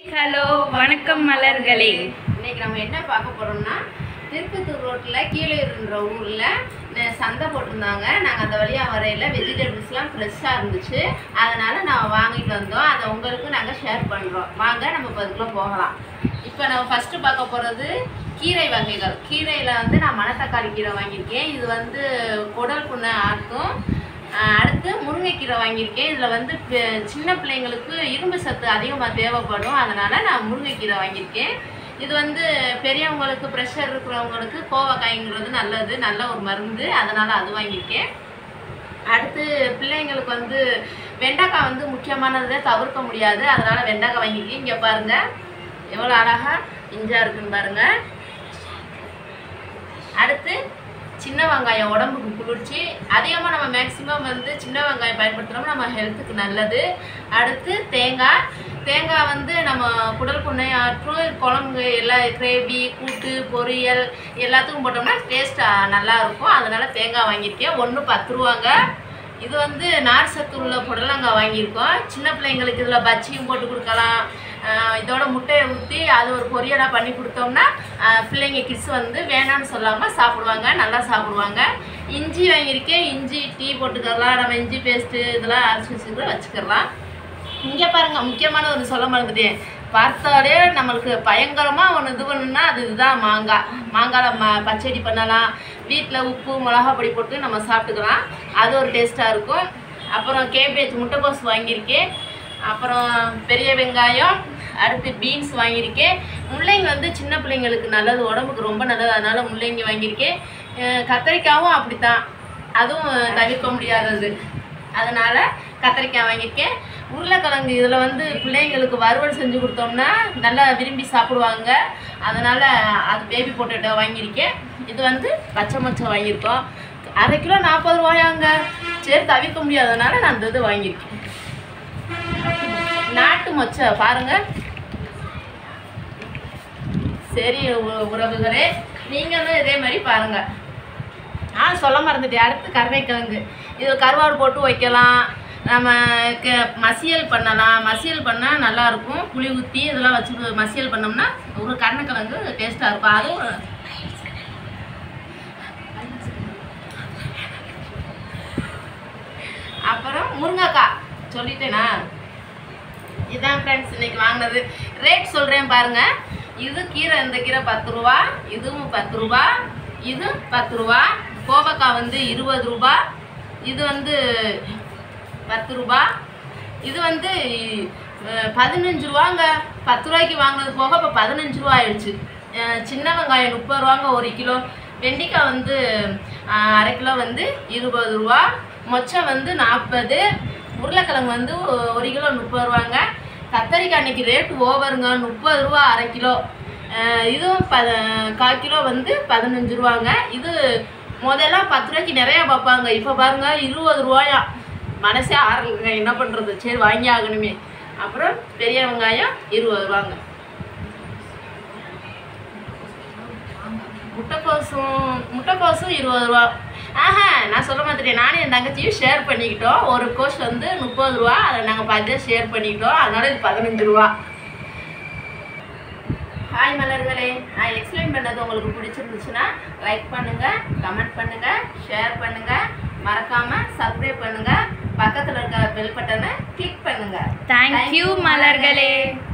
hello வணக்கம் மலர்களே இன்னைக்கு நம்ம என்ன பார்க்க போறோம்னா திருப்பத்தூர் ரோட்டில் கீழேருன்ற ஊரில் சந்தை போட்டிருந்தாங்க நாங்கள் அந்த வழியாக வரையில் வெஜிடபிள்ஸ்லாம் ஃப்ரெஷ்ஷாக இருந்துச்சு அதனால் நான் வாங்கிட்டு வந்தோம் அதை உங்களுக்கு நாங்கள் ஷேர் பண்ணுறோம் வாங்க நம்ம இப்போ அதுக்குள்ளே போகலாம் இப்போ நம்ம ஃபஸ்ட்டு பார்க்க போகிறது கீரை வகைகள் கீரையில் வந்து நான் மணத்தக்காளி கீரை வாங்கியிருக்கேன் இது வந்து குடல் புண்ணை ஆட்டும் ஆஹ் அடுத்து முருங்கைக்கீரை வாங்கியிருக்கேன் இதில் வந்து பெ- சின்ன பிள்ளைங்களுக்கு இரும்பு சத்து அதிகமாக தேவைப்படும் அதனால் நான் முருங்கைக்கீரை வாங்கியிருக்கேன் இது வந்து பெரியவங்களுக்கு ப்ரெஷர் இருக்கிறவங்களுக்கு கோவக்காய்ங்கிறது நல்லது நல்ல ஒரு மருந்து அதனால் அது வாங்கியிருக்கேன் அடுத்து பிள்ளைங்களுக்கு வந்து வெண்டைக்காய் வந்து முக்கியமானதை தவிர்க்க முடியாது அதனால் வெண்டைக்காய் வாங்கியிருக்கேன் இங்கே பாருங்கள் எவ்வளோ அழகாக இஞ்சா இருக்குன்னு பாருங்கள் அடுத்து சின்ன வெங்காயம் உடம்புக்கு குளிர்ச்சி அதிகமாக நம்ம மேக்ஸிமம் வந்து சின்ன வெங்காயம் பயன்படுத்துகிறோம் நம்ம ஹெல்த்துக்கு நல்லது அடுத்து தேங்காய் தேங்காய் வந்து நம்ம குடல் புண்ணை ஆற்றும் குழம்பு எல்லா கிரேவி கூட்டு பொரியல் எல்லாத்துக்கும் போட்டோம்னா டேஸ்ட்டாக நல்லா இருக்கும் அதனால் தேங்காய் வாங்கியிருக்கேன் ஒன்று பத்து ரூபாங்க இது வந்து நார் சத்து உள்ள புடலங்காய் வாங்கியிருக்கோம் சின்ன பிள்ளைங்களுக்கு இதில் பஜ்ஜியும் போட்டு கொடுக்கலாம் ஆஹ் இதோட முட்டையை ஊற்றி அது ஒரு பொரியலாக பண்ணி கொடுத்தோம்னா ஆஹ் பிள்ளைங்க கிட்ஸ் வந்து வேணாம்னு சொல்லாமல் சாப்பிடுவாங்க நல்லா சாப்பிடுவாங்க இஞ்சி வாங்கியிருக்கேன் இஞ்சி டீ போட்டுக்கலாம் நம்ம இஞ்சி பேஸ்ட்டு இதெல்லாம் அரைச்சி வச்சுக்கிற வச்சுக்கலாம் இங்கே பாருங்க முக்கியமான ஒரு சொல்ல மறந்துட்டேன் பார்த்தாலே நம்மளுக்கு பயங்கரமாக ஒன்று இது பண்ணுன்னா அது இதுதான் மாங்காய் மாங்காயில் ம பச்சடி பண்ணலாம் வீட்டில் உப்பு மிளகா பொடி போட்டு நம்ம சாப்பிட்டுக்கலாம் அது ஒரு டேஸ்ட்டாக இருக்கும் அப்புறம் கேபேஜ் முட்டைக்கோஸ் வாங்கியிருக்கேன் அப்புறம் பெரிய வெங்காயம் அடுத்து பீன்ஸ் வாங்கியிருக்கேன் முள்ளங்கி வந்து சின்ன பிள்ளைங்களுக்கு நல்லது உடம்புக்கு ரொம்ப நல்லது அதனால் முள்ளங்கி வாங்கியிருக்கேன் அஹ் கத்திரிக்காவும் அப்படித்தான் அதுவும் தவிர்க்க முடியாதது அதனால் கத்திரிக்காய் வாங்கியிருக்கேன் உருளைக்கிழங்கு இதில் வந்து பிள்ளைங்களுக்கு வறுவல் செஞ்சு கொடுத்தோம்னா நல்லா விரும்பி சாப்பிடுவாங்க அதனால் அது பேபி பொட்டேட்டோ வாங்கியிருக்கேன் இது வந்து பச்சை மச்சை வாங்கியிருக்கோம் அரை கிலோ நாற்பது ரூபாயாங்க சரி தவிர்க்க முடியாதனால நான் அந்த இது வாங்கியிருக்கேன் நாட்டு மொச்சை பாருங்க சரி உ- உறவுகளே நீங்களும் இதே மாதிரி பாருங்க ஆ சொல்ல மறந்துட்டேன் அடுத்து கருணைக்கிழங்கு இது கருவாடு போட்டு வைக்கலாம் நம்ம க மசியல் பண்ணலாம் மசியல் பண்ணால் நல்லாயிருக்கும் புளி ஊற்றி இதெல்லாம் வச்சு மசியல் பண்ணோம்னா ஒரு கருணைக்கிழங்கு டேஸ்ட்டாக இருக்கும் அதுவும் அப்புறம் முருங்கைக்காய் சொல்லிட்டேனா இதான் ஃப்ரெண்ட்ஸ் இன்னைக்கு வாங்கினது ரேட் சொல்கிறேன் பாருங்க இது கீரை இந்த கீரை பத்து ரூபா இதுவும் பத்து ரூபா இது பத்து ரூபா கோவக்காய் வந்து இருபது ரூபா இது வந்து பத்து ரூபா இது வந்து அஹ், பதினஞ்சு ரூபாங்க பத்து ரூபாய்க்கு வாங்கினது போக இப்போ பதினஞ்சு ரூபா ஆயிடுச்சு அஹ், சின்ன வெங்காயம் முப்பது ரூபாங்க ஒரு கிலோ வெண்டைக்காய் வந்து அஹ், அரை கிலோ வந்து இருபது ரூபா மொச்சை வந்து நாற்பது உருளைக்கிழங்கு வந்து ஒ- ஒரு கிலோ முப்பது ரூபாங்க கத்தரிக்காய் அன்னைக்கு ரேட்டு ஓவருங்க முப்பது ரூபா அரை கிலோ அஹ் இதுவும் ப கால் கிலோ வந்து பதினஞ்சு ரூபாங்க இது முதல்ல பத்து ரூபாய்க்கு நிறையா பார்ப்பாங்க இப்போ பாருங்க இருபது ரூபாயா மனசே ஆறலுங்க என்ன பண்ணுறது சரி வாங்கி ஆகணுமே அப்புறம் பெரிய வெங்காயம் இருபது ரூபாங்க முட்டைக்கோசும் முட்டைக்கோசும் இருபது ரூபா ஆஹா நான் சொல்ல மாட்டேன் நானும் என் தங்கச்சியும் ஷேர் பண்ணிக்கிட்டோம் ஒரு கோஸ் வந்து முப்பது ரூபா அதை நாங்கள் பார்த்து ஷேர் பண்ணிக்கிட்டோம் அதனால இது பதினஞ்சு ரூபா ஹாய் மலர்களே நான் எக்ஸ்பிளைன் பண்ணது உங்களுக்கு பிடிச்சிருந்துச்சுன்னா லைக் பண்ணுங்கள் கமெண்ட் பண்ணுங்கள் ஷேர் பண்ணுங்கள் மறக்காமல் சப்ஸ்கிரைப் பண்ணுங்கள் பக்கத்தில் இருக்க பெல் பட்டனை கிளிக் பண்ணுங்கள் தேங்க்யூ மலர்களே